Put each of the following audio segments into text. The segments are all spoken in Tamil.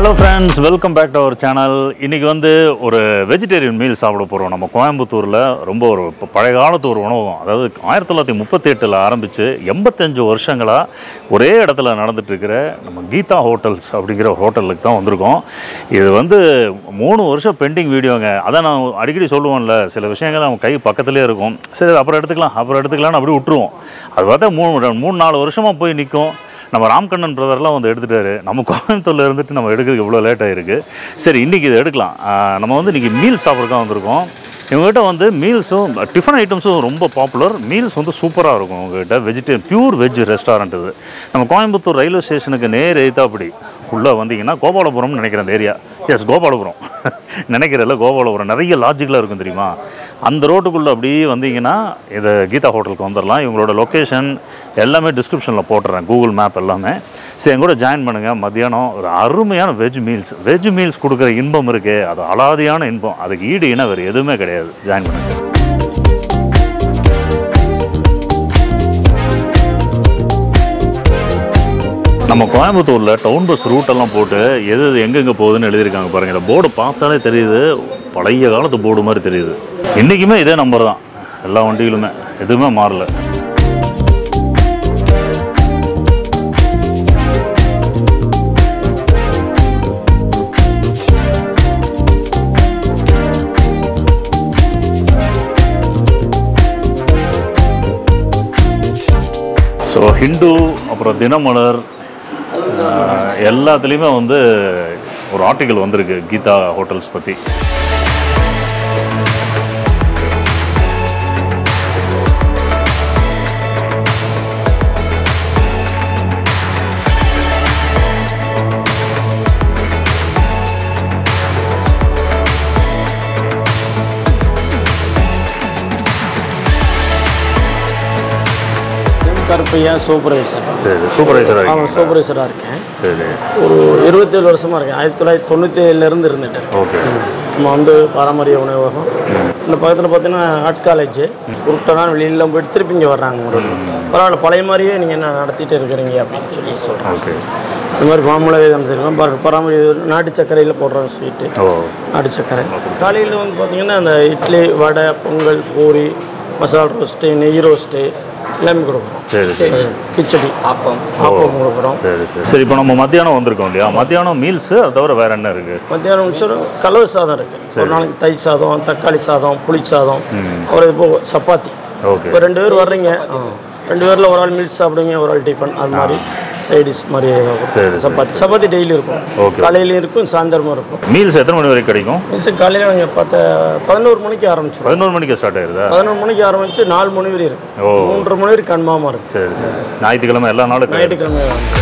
Hello friends welcome back to our channel இன்றைக்கி வந்து ஒரு வெஜிடேரியன் மீல் சாப்பிட போகிறோம் நம்ம கோயம்புத்தூரில் ரொம்ப ஒரு ப- பழைய காலத்து ஒரு உணவகம் அதாவது ஆயிரத்தி தொள்ளாயிரத்தி முப்பத்தெட்டில் ஆரம்பித்து எண்பத்தஞ்சு வருஷங்களாக ஒரே இடத்துல நடந்துட்டு இருக்கிற நம்ம கீதா ஹோட்டல்ஸ் அப்படிங்கிற ஒரு ஹோட்டலுக்கு தான் வந்திருக்கோம் இது வந்து மூணு வருஷம் பெண்டிங் வீடியோங்க அதான் நான் அடிக்கடி சொல்லுவோம்ல சில விஷயங்கள் நம்ம கை பக்கத்துலேயே இருக்கும் சரி அப்புறம் எடுத்துக்கலாம் அப்புறம் எடுத்துக்கலாம்னு அப்படி விட்டுருவோம் அது பார்த்தா மூணு மூணு நாலு வருஷமாக போய் நிற்கும் நம்ம ராம்கண்ணன் பிரதர்லாம் வந்து எடுத்துட்டாரு நம்ம கோயம்புத்தூர்ல இருந்துட்டு நம்ம எடுக்கிறதுக்கு இவ்வளோ லேட் ஆயிருக்கு சரி இன்றைக்கி இதை எடுக்கலாம் ஆஹ் நம்ம வந்து இன்றைக்கி மீல் சாப்பிட்றதுக்காக வந்திருக்கோம் இவங்ககிட்ட வந்து மீல்ஸும் டிஃபன் ஐட்டம்ஸும் ரொம்ப பாப்புலர் மீல்ஸ் வந்து சூப்பராக இருக்கும் உங்ககிட்ட வெஜிடேரியன் பியூர் வெஜ் ரெஸ்டாரண்ட் இது நம்ம கோயம்புத்தூர் ரயில்வே ஸ்டேஷனுக்கு நேர் எய்த்தாப்படி உள்ளே வந்தீங்கன்னா கோபாலபுரம்னு நினைக்கிறேன் அந்த ஏரியா எஸ் கோபாலபுரம் நினைக்கிறதில்ல கோபாலபுரம் நிறைய லாஜிக்கலாக இருக்கும் தெரியுமா அந்த ரோட்டுக்குள்ளே அப்படியே வந்தீங்கன்னா இது கீதா ஹோட்டலுக்கு வந்துடலாம் இவங்களோட லொக்கேஷன் எல்லாமே டிஸ்கிரிப்ஷனில் போட்டுறேன் கூகுள் மேப் எல்லாமே சரி என் கூட ஜாயின் பண்ணுங்கள் மத்தியானம் ஒரு அருமையான வெஜ் மீல்ஸ் வெஜ் மீல்ஸ் கொடுக்குற இன்பம் இருக்கே அது அலாதியான இன்பம் அதுக்கு ஈடு இணை வேறு எதுவுமே கிடையாது ஜாயின் பண்ணுங்கள் நம்ம கோயம்புத்தூரில் டவுன் பஸ் ரூட்டெல்லாம் போட்டு எது எது எங்கெங்கே போகுதுன்னு எழுதியிருக்காங்க பாருங்கள் இந்த போர்டு பார்த்தாலே தெரியுது பழைய காலத்து போர்டு மாதிரி தெரியுது இன்றைக்குமே இதே நம்பர் தான் எல்லா வண்டிகளுமே எதுவுமே மாறல ஸோ ஹிந்து அப்புறம் தினமலர் ஆஹ், எல்லாத்துலேயுமே வந்து ஒரு ஆர்டிக்கல் வந்திருக்கு கீதா ஹோட்டல்ஸ் பற்றி எம் கருப்பையா சூப்பர்வைசர் சரி சூப்பர்வைசராக ஆமாம் சூப்பர்வைசராக இருக்கேன் சரி ஒரு இருபத்தேழு வருஷமாக இருக்கேன் ஆயிரத்தி தொள்ளாயிரத்தி தொண்ணூற்றி ஏழுலேருந்து இருந்துட்டு இருக்கேன் ஓகே நம்ம வந்து பாரம்பரிய உணவகம் இந்த பக்கத்தில் பார்த்தீங்கன்னா ஆர்ட் காலேஜ் உருட்டனா வெளியில போயிட்டு திருப்பி இங்கே வர்றாங்க ஒரு பரவாயில்ல பழைய மாதிரியே நீங்கள் என்ன நடத்திட்டு இருக்கிறீங்க அப்படின்னு சொல்லி சொல்கிறேன் ஓகே இந்த மாதிரி மாம்பழ வேதம் தெரியும் பாரு பாரம்பரிய நாட்டு சர்க்கரையில் போடுறோம் ஸ்வீட்டு ஓ நாட்டு சர்க்கரை காலையில் வந்து பார்த்தீங்கன்னா அந்த இட்லி வடை பொங்கல் பூரி மசாலா ரோஸ்ட்டு நெய் ரோஸ்ட்டு எல்லாமே கொடுக்குறோம் சரி சரி கிச்சடி ஆப்பம் ஆப்பம் கொடுக்குறோம் சரி சரி சரி இப்போ நம்ம மத்தியானம் வந்திருக்கோம் இல்லையா மத்தியானம் மீல்ஸு அது தவிர வேறு என்ன இருக்குது மத்தியானம் முடிச்சோம் கலவை சாதம் இருக்குது ஒரு நாளைக்கு தயிர் சாதம் தக்காளி சாதம் புளி சாதம் அப்புறம் இப்போ சப்பாத்தி ஓகே இப்போ ரெண்டு பேர் வர்றீங்க ரெண்டு பேரில் ஒரு ஆள் மீல்ஸ் சாப்பிடுவீங்க ஒரு ஆள் டிஃபன் அது மாதிரி சைடிஷ் மாதிரி சரி, சரி, சப்பாத்தி சப்பாத்தி டெய்லி இருக்கும் Okay. காலையிலையும் இருக்கும் சாயந்தரமும் இருக்கும் மீல்ஸ் எத்தனை மணி வரைக்கும் கிடைக்கும் மீல்ஸ் காலையில் நீங்கள் பத்த பதினோரு மணிக்கு ஆரம்பிச்சிடும் பதினோரு மணிக்கு ஸ்டார்ட் ஆயிருதா பதினொரு மணிக்கு ஆரம்பிச்சு நாலு மணி வரை இருக்கும் ஓ மூன்றரை மணி வரைக்கும் கன்ஃபார்மாக இருக்கும் சரி சரி ஞாயிற்றுக்கிழமை எல்லா நாளும் கிடையாது. ஞாயிற்றுக்கிழமை வந்து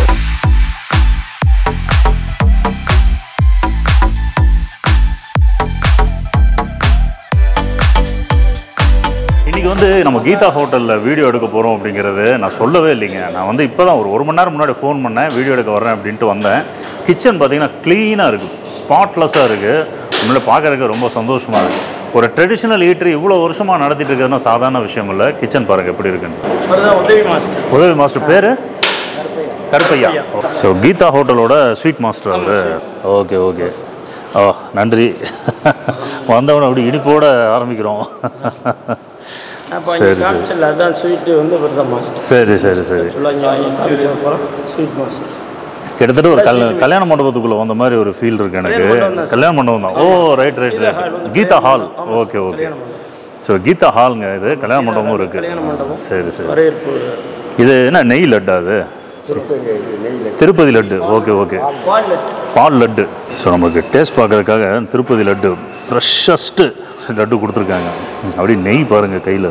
இன்னைக்கு வந்து நம்ம கீதா ஹோட்டலில் வீடியோ எடுக்க போகிறோம் அப்படிங்கிறது நான் சொல்லவே இல்லைங்க நான் வந்து இப்போ தான் ஒரு ஒரு மணி நேரம் முன்னாடி ஃபோன் பண்ணேன் வீடியோ எடுக்க வரேன் அப்படின்ட்டு வந்தேன் கிச்சன் பார்த்தீங்கன்னா க்ளீனாக இருக்குது ஸ்பாட்லெஸ்ஸாக இருக்குது உண்மையில பார்க்கறதுக்கு ரொம்ப சந்தோஷமாக இருக்குது ஒரு ட்ரெடிஷ்னல் ஈட்ரி இவ்வளோ வருஷமாக நடத்திட்டு இருக்கிறதுனா சாதாரண விஷயம் இல்லை கிச்சன் பாருங்கள் எப்படி இருக்குன்னு அதுதான் உதவி மாஸ்டர் உதவி மாஸ்டர் பேர் கருப்பையா ஸோ கீதா ஹோட்டலோட ஸ்வீட் மாஸ்டர் அவர் ஓகே ஓகே ஓ நன்றி வந்தவன அப்படி இனிப்போட ஆரம்பிக்கிறோம் அப்போ சரி, இங்கே காமிச்சல அதுதான் ஸ்வீட்டு வந்து இவர் தான் மாஸ்டர் சரி சரி சரி சொல்லுவாங்க இங்கே வாங்கி காமிச்ச அப்புறம் ஸ்வீட் மாஸ்டர் கிட்டத்தட்ட ஒரு கல் கல்யாண மண்டபத்துக்குள்ள வந்த மாதிரி ஒரு ஃபீல் இருக்கு எனக்கு கல்யாண மண்டபம் தான் oh right right right Geetha hall okay okay so Geetha ஹால்ங்க இது கல்யாண மண்டபமும் இருக்கு மண்டபம். சரி சரி வரவேற்பு இது என்ன நெய் லட்டா அது Tirupati laddu okay okay walnut பால் லட்டு ஸோ நமக்கு டேஸ்ட் பார்க்கறதுக்காக திருப்பதி லட்டு ஃப்ரெஷ்ஷஸ்ட்டு லட்டு கொடுத்துருக்காங்க அப்படியே நெய் பாருங்கள் கையில்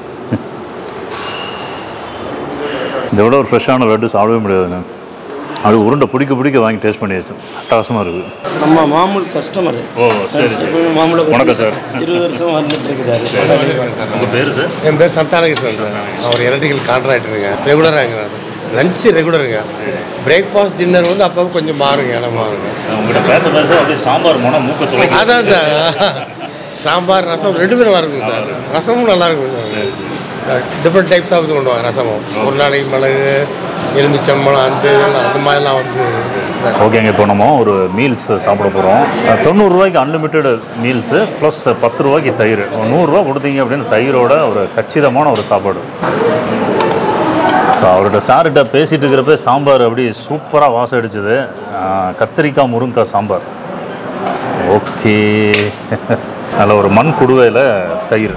இதை விட ஒரு ஃப்ரெஷ்ஷான லட்டு சாப்பிடவே முடியாதுங்க அப்படி உருண்டை பிடிக்க பிடிக்க வாங்கி டேஸ்ட் பண்ணியாச்சு அட்டகாசமாக இருக்குது நம்ம மாமூல் கஸ்டமர் ஓ சரி சரி மாமூல வணக்கம் சார் இருபது வருஷம் வந்துட்டு இருக்குதாரு உங்கள் பேர் சார் என் பேர் சந்தானகிருஷ்ணன் சார் அவர் எலக்ட்ரிக்கல் கான்ட்ராக்டருங்க ரெகுலராக இருக்கிறேன் சார் லஞ்சு ரெகுலருங்க பிரேக்ஃபாஸ்ட் டின்னர் வந்து அப்போ கொஞ்சம் மாறுங்க இடம் மாறுங்க உங்கள்கிட்ட பேச பேச அப்படியே சாம்பார் மனம் மூக்க துளைக்குது. அதான் சார் சாம்பார் ரசம் ரெண்டு பேரும் இருக்குங்க சார் ரசமும் நல்லா இருக்கும் சார் டிஃப்ரெண்ட் டைப்ஸ் ஆஃப் கொண்டு வாங்க ரசமும் ஒரு நாளைக்கு மிளகு எலுமிச்சம்பழம் அந்த இதெல்லாம் அந்த மாதிரிலாம் வந்து சார் ஓகேங்க இப்போ நம்ம ஒரு மீல்ஸ் சாப்பிட போகிறோம் தொண்ணூறுரூவாய்க்கு அன்லிமிட்டெட் மீல்ஸு ப்ளஸ் பத்து ரூபாய்க்கு தயிர் ஒரு நூறுரூவா கொடுத்தீங்க அப்படின்னு தயிரோட ஒரு கச்சிதமான ஒரு சாப்பாடு ஸோ அவர்கிட்ட சார்கிட்ட பேசிகிட்டு இருக்கிறப்ப சாம்பார் அப்படி சூப்பராக வாசம் அடிச்சுது ஆஹ், கத்திரிக்காய் முருங்கைக்காய் சாம்பார் ஓகே அதில் ஒரு மண் குடுவையில் தயிர்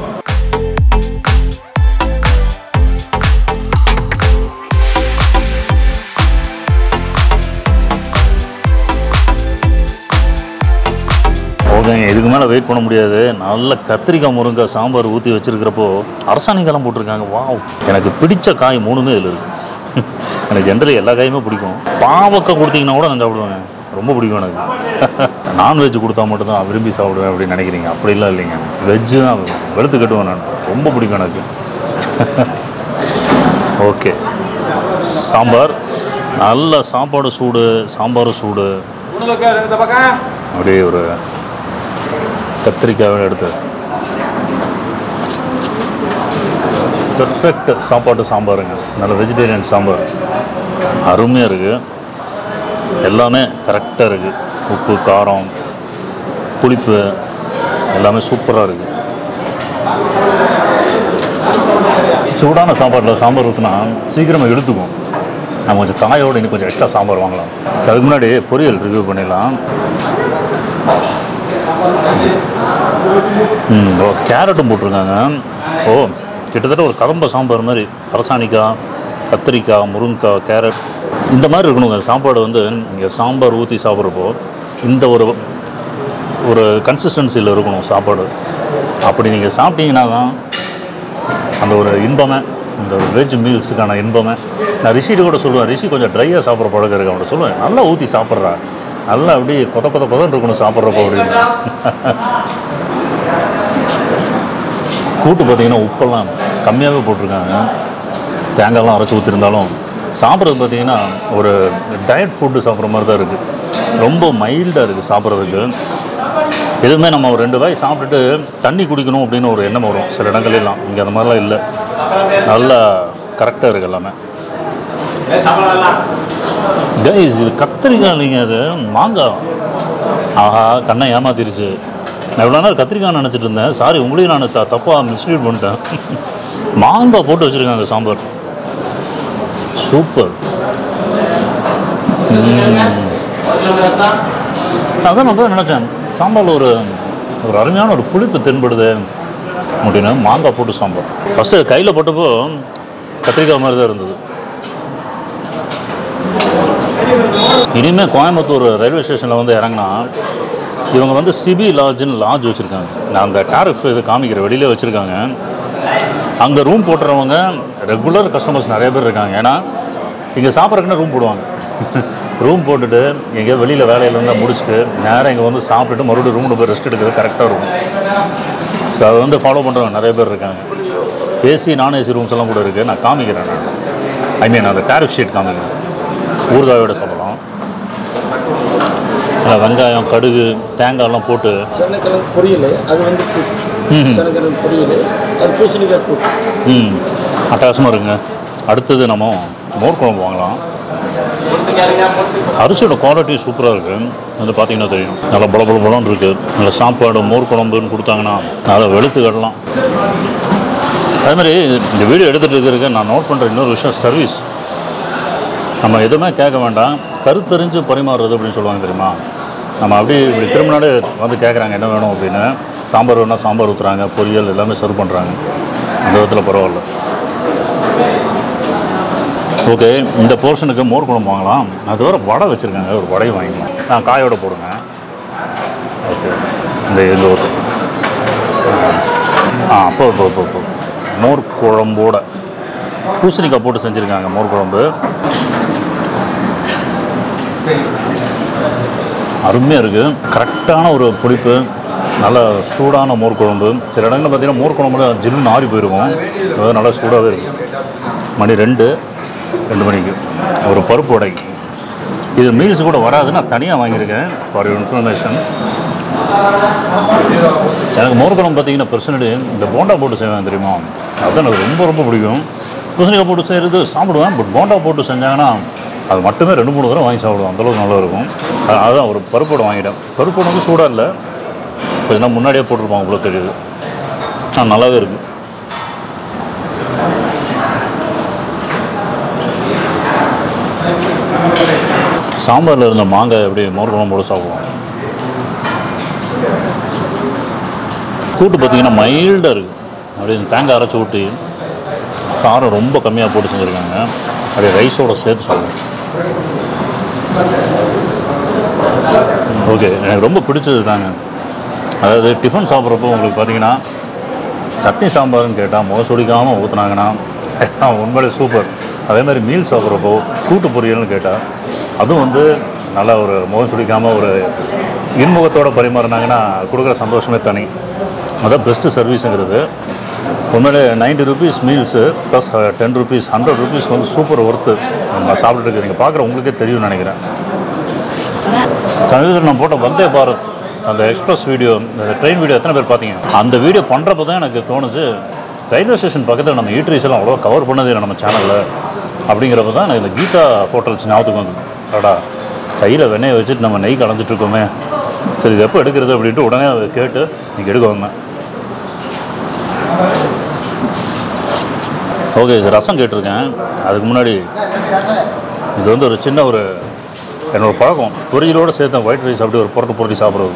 ஓகேங்க இதுக்கு மேலே வெயிட் பண்ண முடியாது நல்ல கத்திரிக்காய் முருங்கை சாம்பார் ஊற்றி வச்சிருக்கிறப்போ அரசாணி காலம் போட்டிருக்காங்க வாவ் எனக்கு பிடிச்ச காய் மூணுமே இதில் இருக்கு எனக்கு ஜென்ரலி எல்லா காயுமே பிடிக்கும் பாவக்காய் கொடுத்தீங்கன்னா கூட நான் சாப்பிடுவேன் ரொம்ப பிடிக்கும் எனக்கு நான்வெஜ் கொடுத்தா மட்டும்தான் விரும்பி சாப்பிடுவேன் அப்படின்னு நினைக்கிறீங்க அப்படிலாம் இல்லைங்க வெஜ்ஜு தான் வெளுத்து கட்டுவேன் நான் ரொம்ப பிடிக்கும் எனக்கு ஓகே சாம்பார் நல்ல சாப்பாடு சூடு சாம்பாரும் சூடு அப்படியே ஒரு கத்திரிக்காய் எடுத்து பெர்ஃபெக்ட் சாப்பாட்டு சாம்பாருங்க நல்ல வெஜிடேரியன் சாம்பார் அருமையாக இருக்குது எல்லாமே கரெக்டாக இருக்குது உப்பு காரம் புளிப்பு எல்லாமே சூப்பராக இருக்குது சூடான சாப்பாட்டில் சாம்பார் ஊற்றினா சீக்கிரமாக எடுத்துக்கும் நம்ம கொஞ்சம் காயோடு இன்னும் கொஞ்சம் எக்ஸ்ட்ரா சாம்பார் வாங்கலாம் சரி அதுக்கு முன்னாடி பொரியல் ரிவ்யூ பண்ணிடலாம் ம் ஓ கேரட்டும் போட்டிருக்காங்க ஓ கிட்டத்தட்ட ஒரு கதம்ப சாம்பார் மாதிரி அரசாணிக்காய் கத்திரிக்காய் முருங்கைக்காய் கேரட் இந்த மாதிரி இருக்கணுங்க சாப்பாடு வந்து நீங்கள் சாம்பார் ஊற்றி சாப்பிட்றப்போ இந்த ஒரு ஒரு கன்சிஸ்டன்சியில் இருக்கணும் சாப்பாடு அப்படி நீங்கள் சாப்பிட்டீங்கன்னா தான் அந்த ஒரு இன்பமே இந்த ஒரு வெஜ் மீல்ஸுக்கான இன்பமே நான் ரிஷிட்டு கூட சொல்லுவேன் ரிஷி கொஞ்சம் ட்ரையாக சாப்பிட்ற பழக்கம் இருக்கு அவன்கிட்ட சொல்லுவேன் நல்லா ஊற்றி சாப்பிட்றா நல்லா அப்படியே கொத கொத கொதன்னு இருக்கணும் சாப்பிட்றப்போ அப்படின்னு கூட்டு பார்த்தீங்கன்னா உப்பெல்லாம் கம்மியாகவே போட்டிருக்காங்க தேங்காய்லாம் அரைச்சி ஊற்றிருந்தாலும் சாப்பிட்றது பார்த்தீங்கன்னா ஒரு டயட் ஃபுட்டு சாப்பிட்ற மாதிரி தான் இருக்குது ரொம்ப மைல்டாக இருக்குது சாப்பிட்றதுக்கு எதுவுமே நம்ம ஒரு ரெண்டு வாய் சாப்பிட்டுட்டு தண்ணி குடிக்கணும் அப்படின்னு ஒரு எண்ணம் வரும் சில இடங்கள் எல்லாம் இங்கே அந்த மாதிரிலாம் இல்லை நல்லா கரெக்டாக இருக்குது எல்லாமே கைஸ் இது கத்திரிக்காய் இல்லைங்க அது மாங்காய் ஆஹா கண்ணை ஏமாத்திருச்சு நான் இவ்வளோ நேரம் கத்திரிக்காய் நினச்சிட்டு இருந்தேன் சாரி உங்களையும் நான் த தப்பாக மிஸ்லீட் பண்ணிட்டேன் மாங்காய் போட்டு வச்சுருக்காங்க சாம்பார் சூப்பர் அதான் நான் தான் நினச்சேன் சாம்பாரில் ஒரு ஒரு அருமையான ஒரு புளிப்பு தென்படுது அப்படின்னு மாங்காய் போட்டு சாம்பார் ஃபஸ்ட்டு கையில் போட்டப்போ கத்திரிக்காய் மாதிரி தான் இருந்தது இனிமேல் கோயம்புத்தூர் ரயில்வே ஸ்டேஷனில் வந்து இறங்கினா இவங்க வந்து சிபி லாட்ஜ்னு லாட்ஜ் வச்சுருக்காங்க நான் அந்த டாரிஃப் இது காமிக்கிற வெளியிலே வச்சுருக்காங்க அங்கே ரூம் போட்டுறவங்க ரெகுலர் கஸ்டமர்ஸ் நிறைய பேர் இருக்காங்க ஏன்னா இங்கே சாப்பிட்றதுக்குன்னு ரூம் போடுவாங்க ரூம் போட்டுட்டு எங்கேயோ வெளியில் வேலையிலேருந்து முடிச்சுட்டு நேராக இங்கே வந்து சாப்பிட்டுட்டு மறுபடியும் ரூமில் போய் ரெஸ்ட் எடுக்கிறது கரெக்டாக இருக்கும் ஸோ அதை வந்து ஃபாலோ பண்ணுறவங்க நிறைய பேர் இருக்காங்க ஏசி நான் ஏசி ரூம்ஸ் எல்லாம் கூட இருக்குது நான் காமிக்கிறேன் நான் ஐ மீன் அந்த டாரிஃப் ஷீட் காமிக்கிறேன் ஊறுகாயோட சாப்பிடலாம் அதில் வெங்காயம் கடுகு தேங்காய்லாம் போட்டு சனக்கிழங்கு பொரியல் அது வந்து கூட்டு சனக்கிழங்கு பொரியல் அது பூசணிக்காய் கூட்டு ம் அட்டகாசமாக இருக்குங்க அடுத்தது நம்ம மோர் குழம்பு வாங்கலாம் அரிசியோட குவாலிட்டி சூப்பராக இருக்குது வந்து பார்த்தீங்கன்னா தெரியும் நல்லா பல பல பலன்னு இருக்குது நல்ல சாப்பாடு மோர் குழம்புன்னு கொடுத்தாங்கன்னா அதை வெளுத்து கட்டலாம் அதே மாதிரி இந்த வீடியோ எடுத்துகிட்டு இருக்கிறதுக்கு நான் நோட் பண்ணுற இன்னொரு விஷயம் சர்வீஸ் நம்ம எதுவுமே கேட்க வேண்டாம் கருத்தறிஞ்சு பரிமாறுறது அப்படின்னு சொல்லுவாங்க தெரியுமா நம்ம அப்படியே இப்படி திரும்பினாலே வந்து கேட்குறாங்க என்ன வேணும் அப்படின்னு சாம்பார் வேணால் சாம்பார் ஊற்றுறாங்க பொரியல் எல்லாமே சர்வ் பண்ணுறாங்க அந்த விதத்தில் பரவாயில்ல ஓகே இந்த போர்ஷனுக்கு மோர் குழம்பு வாங்கலாம் அது வர வடை வச்சுருக்காங்க ஒரு வடையும் வாங்கிக்கலாம் ஆ காயோட போடுங்க ஓகே இந்த எங்கள் ஊர் ஆ அப்போ இப்போ இப்போ இப்போ மோர் குழம்போட பூசணிக்காய் போட்டு செஞ்சுருக்காங்க மோர் குழம்பு அருமையாக இருக்குது கரெக்டான ஒரு புளிப்பு நல்ல சூடான மோர் குழம்பு சில இடங்களில் பார்த்தீங்கன்னா மோர் குழம்புல ஜில்லுன்னு ஆறி போயிருக்கும் அது நல்லா சூடாகவே இருக்கும் மணி ரெண்டு ரெண்டு மணிக்கு ஒரு பருப்பு வடை இது மீல்ஸ் கூட வராது நான் தனியாக வாங்கியிருக்கேன் ஃபார் யூர் இன்ஃபர்மேஷன் எனக்கு மோர் குழம்பு பார்த்தீங்கன்னா பர்சனலி இந்த போண்டா போட்டு செய்வேன் தெரியுமா அதுதான் எனக்கு ரொம்ப ரொம்ப பிடிக்கும் பூசணிக்காய் போட்டு செய்கிறது சாப்பிடுவேன் பட் போண்டா போட்டு செஞ்சாங்கன்னா அது மட்டுமே ரெண்டு மூணு தடவை வாங்கி சாப்பிடுவோம் அந்தளவுக்கு நல்லா இருக்கும் அ- அதுதான் ஒரு பருப்போட வாங்கிட்டேன் பருப்பு வந்து சூடாக இல்லை கொஞ்ச நாள் முன்னாடியே போட்டிருப்பாங்க போல தெரியுது ஆ நல்லாவே இருக்குது சாம்பாரில் இருந்த மாங்காய் எப்படி மோர் குழம்போட சாப்பிடுவோம் கூட்டு பார்த்தீங்கன்னா மைல்டாக இருக்குது அப்படியே இந்த தேங்காய் அரைச்சி ஊட்டி காரம் ரொம்ப கம்மியாக போட்டு செஞ்சுருக்காங்க அப்படியே ரைஸோட சேர்த்து சாப்பிடுவோம் ஓகே எனக்கு ரொம்ப பிடிச்சது தாங்க அதாவது டிஃபன் சாப்பிட்றப்போ உங்களுக்கு பார்த்தீங்கன்னா சட்னி சாம்பார்னு கேட்டால் மோசடிக்காமல் ஊற்றுனாங்கன்னா உண்மையிலே சூப்பர் அதே மாதிரி மீல் சாப்பிட்றப்போ கூட்டு பொரியல்னு கேட்டால் அதுவும் வந்து நல்லா ஒரு முகம் சுடிக்காமல் ஒரு இன்முகத்தோட பரிமாறினாங்கன்னா கொடுக்குற சந்தோஷமே தனி அதான் பெஸ்ட்டு சர்வீஸுங்கிறது உண்மையிலே ninety rupees meals plus ten rupees hundred rupees வந்து சூப்பர் ஒர்த்து நம்ம சாப்பிட்டுட்டு இருக்கு நீங்கள் பார்க்குற உங்களுக்கே தெரியும்னு நினைக்கிறேன் சமீபத்தில் நான் போட்ட வந்தே பாரத் அந்த எக்ஸ்பிரஸ் வீடியோ அந்த ட்ரெயின் வீடியோ எத்தனை பேர் பார்த்தீங்க அந்த வீடியோ பண்ணுறப்ப தான் எனக்கு தோணுச்சு ரயில்வே ஸ்டேஷன் பக்கத்தில் நம்ம ஈட்ரிஸ் எல்லாம் அவ்வளோ கவர் பண்ணதே இல்லை நம்ம சேனலில் அப்படிங்கிறப்ப தான் எனக்கு இந்த கீதா ஹோட்டல்ஸ் ஞாபகத்துக்கு வந்தது அடா கையில் வெண்ணெயை வச்சுட்டு நம்ம நெய் கலந்துட்டு இருக்கோமே சரி இது எப்போ எடுக்கிறது அப்படின்ட்டு உடனே அதை கேட்டு நீங்கள் எடுக்க வந்தேன் ஓகே சார் ரசம் கேட்டிருக்கேன் அதுக்கு முன்னாடி இது வந்து ஒரு சின்ன ஒரு என்னோட பழக்கம் பொரியலோடு சேர்த்து ஒயிட் ரைஸ் அப்படி ஒரு புரட்டு புரட்டி சாப்பிட்றது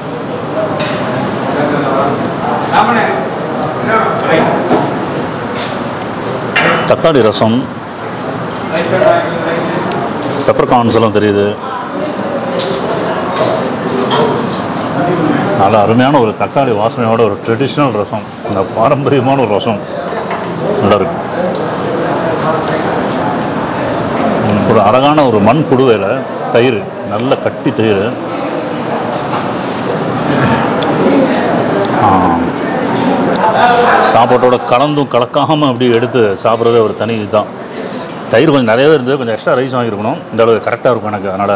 தக்காளி ரசம் பெப்பர் கார்ன்ஸ் எல்லாம் தெரியுது நல்ல அருமையான ஒரு தக்காளி வாசனையோட ஒரு ட்ரெடிஷ்னல் ரசம் இந்த பாரம்பரியமான ஒரு ரசம் நல்லா இருக்கு ம், ஒரு அழகான ஒரு மண் குடுவையில் தயிர் நல்ல கட்டி தயிர் ஆ. சாப்பாட்டோட கலந்தும் கலக்காமல் அப்படி எடுத்து சாப்பிட்றதே ஒரு தனி இதுதான் தயிர் கொஞ்சம் நிறையவே இருந்தது கொஞ்சம் எக்ஸ்ட்ரா ரைஸ் வாங்கியிருக்கணும் இந்த அளவு கரெக்டாக இருக்கும் எனக்கு அதனால்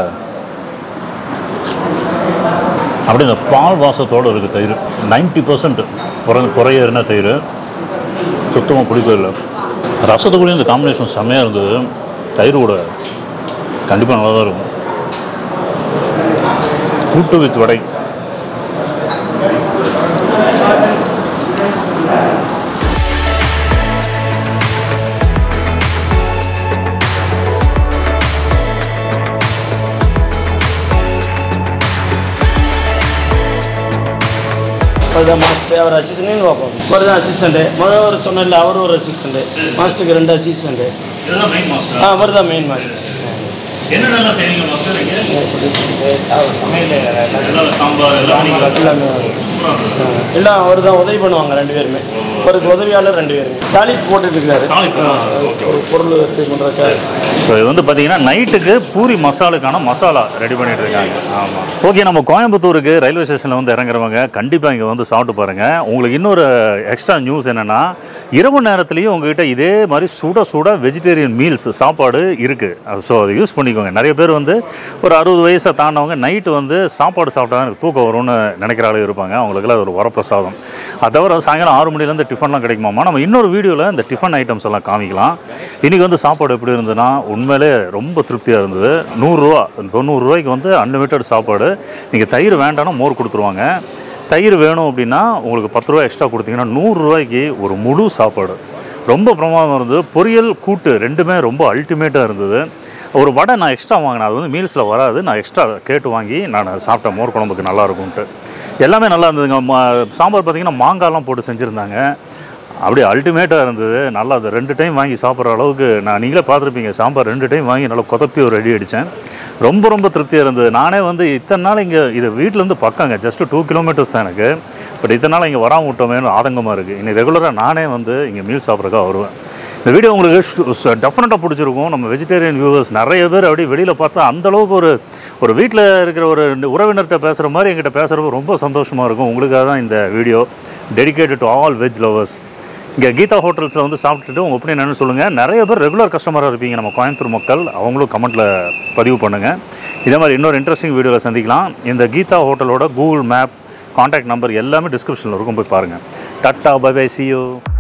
அப்படியே இந்த பால் வாசத்தோடு இருக்குது தயிர் நைன்ட்டி பர்சன்ட் புற புறையேறின தயிர் சுத்தமாக பிடிக்கவே இல்லை ரசத்துக்குள்ளேயும் இந்த காம்பினேஷன் செம்மையாக இருந்தது தயிர் கூட கண்டிப்பாக நல்லா தான் இருக்கும் கூட்டு வித் வடை அதுதான் மாஸ்டர் அவர் அசிஸ்டன்ட் பார்ப்போம் அவர் தான் அசிஸ்டண்ட்டு முதல்ல அவர் சொன்னல அவர் ஒரு அசிஸ்டண்ட்டு மாஸ்டருக்கு ரெண்டு அசிஸ்டண்ட்டு இதுதான் மெயின் மாஸ்டர் ஆ அவர் தான் மெயின் மாஸ்டர் என்னென்னலாம் செய்வீங்க மாஸ்டர் இங்கே சமையல் எல்லாம் சாம்பார் எல்லாம் எல்லாமே எல்லாம் அவர் தான் உதவி பண்ணுவாங்க ரெண்டு பேருமே அவருக்கு உதவியாளர் ரெண்டு பேருமே தாளிப்பு போட்டுட்டு இருக்காரு தாளிப்பு, ஆ, ஓகே, ஒரு பொருள் இது பண்ணுறதுக்கு ஸோ இது வந்து பார்த்தீங்கன்னா நைட்டுக்கு பூரி மசாலுக்கான மசாலா ரெடி பண்ணிட்டு இருக்காங்க ஆமாம் ஓகே நம்ம கோயம்புத்தூருக்கு ரயில்வே ஸ்டேஷனில் வந்து இறங்குறவங்க கண்டிப்பாக இங்கே வந்து சாப்பிட்டு பாருங்கள் உங்களுக்கு இன்னொரு எக்ஸ்ட்ரா நியூஸ் என்னென்னா இரவு நேரத்துலையும் உங்ககிட்ட இதே மாதிரி சுட சுட வெஜிடேரியன் மீல்ஸ் சாப்பாடு இருக்குது ஸோ அதை யூஸ் பண்ணிக்கோங்க நிறைய பேர் வந்து ஒரு அறுபது வயசை தாண்டவங்க நைட்டு வந்து சாப்பாடு சாப்பிட்டா தான் எனக்கு தூக்கம் வரும்னு நினைக்கிற ஆளு இருப்பாங்க அவங்களுக்குலாம் அது ஒரு வரப்பிரசாதம் அது தவிர சாயங்காலம் ஆறு மணிலேருந்து டிஃபன்லாம் கிடைக்குமாமா நம்ம இன்னொரு வீடியோவில் இந்த டிஃபன் ஐட்டம்ஸ் எல்லாம் காமிக்கலாம் இன்றைக்கி வந்து சாப்பாடு எப்படி இருந்ததுன்னா உண்மையிலே ரொம்ப திருப்தியாக இருந்தது நூறுரூவா தொண்ணூறுரூவாய்க்கு வந்து அன்லிமிட்டட் சாப்பாடு நீங்கள் தயிர் வேண்டாம்னா மோர் கொடுத்துருவாங்க தயிர் வேணும் அப்படின்னா உங்களுக்கு பத்து ரூபா எக்ஸ்ட்ரா கொடுத்தீங்கன்னா நூறுரூவாய்க்கு ஒரு முழு சாப்பாடு ரொம்ப பிரமாதம் இருந்தது பொரியல் கூட்டு ரெண்டுமே ரொம்ப அல்டிமேட்டாக இருந்தது ஒரு வடை நான் எக்ஸ்ட்ரா வாங்கினேன் அது வந்து மீல்ஸில் வராது நான் எக்ஸ்ட்ரா கேட்டு வாங்கி நான் சாப்பிட்டேன் மோர் குழம்புக்கு நல்லா இருக்கும்ன்ட்டு எல்லாமே நல்லா இருந்ததுங்க மா- சாம்பார் பார்த்தீங்கன்னா மாங்காய்லாம் போட்டு செஞ்சுருந்தாங்க அப்படியே அல்டிமேட்டாக இருந்தது நல்லா அது ரெண்டு டைம் வாங்கி சாப்பிட்ற அளவுக்கு நான் நீங்களே பார்த்துருப்பீங்க சாம்பார் ரெண்டு டைம் வாங்கி நல்லா கொதப்பி ஒரு ரெடி அடித்தேன் ரொம்ப ரொம்ப திருப்தியாக இருந்தது நானே வந்து இத்தனை நாள் இங்கே இது வீட்டிலேருந்து பக்கங்க ஜஸ்ட் டூ கிலோமீட்டர்ஸ் தான் எனக்கு பட் இத்தனை நாள் இங்கே வராமல் விட்டோமேனு ஆதங்கமாக இருக்குது இன்னைக்கு ரெகுலராக நானே வந்து இங்கே மீல் சாப்பிட்றதுக்காக வருவேன் இந்த வீடியோ உங்களுக்கு டெஃபினட்டாக பிடிச்சிருக்கும் நம்ம வெஜிடேரியன் வியூவர்ஸ் நிறைய பேர் அப்படியே வெளியில் பார்த்தா அந்த அளவுக்கு ஒரு ஒரு வீட்டில் இருக்கிற ஒரு உறவினர்கிட்ட பேசுகிற மாதிரி எங்கிட்ட பேசுகிறப்ப ரொம்ப சந்தோஷமாக இருக்கும் உங்களுக்காக தான் இந்த video dedicated to all veg lovers இங்கே கீதா ஹோட்டல்ஸில் வந்து சாப்பிட்டுட்டு உங்கள் ஒப்பீனியன் என்னன்னு சொல்லுங்கள் நிறைய பேர் ரெகுலர் கஸ்டமராக இருப்பீங்க நம்ம கோயம்புத்தூர் மக்கள் அவங்களும் கமெண்ட்டில் பதிவு பண்ணுங்கள் இதே மாதிரி இன்னொரு இன்ட்ரெஸ்டிங் வீடியோவில் சந்திக்கலாம் இந்த கீதா ஹோட்டலோட கூகுள் மேப் காண்டாக்ட் நம்பர் எல்லாமே டிஸ்கிரிப்ஷனில் இருக்கும் போய் பாருங்கள் tata bye bye see you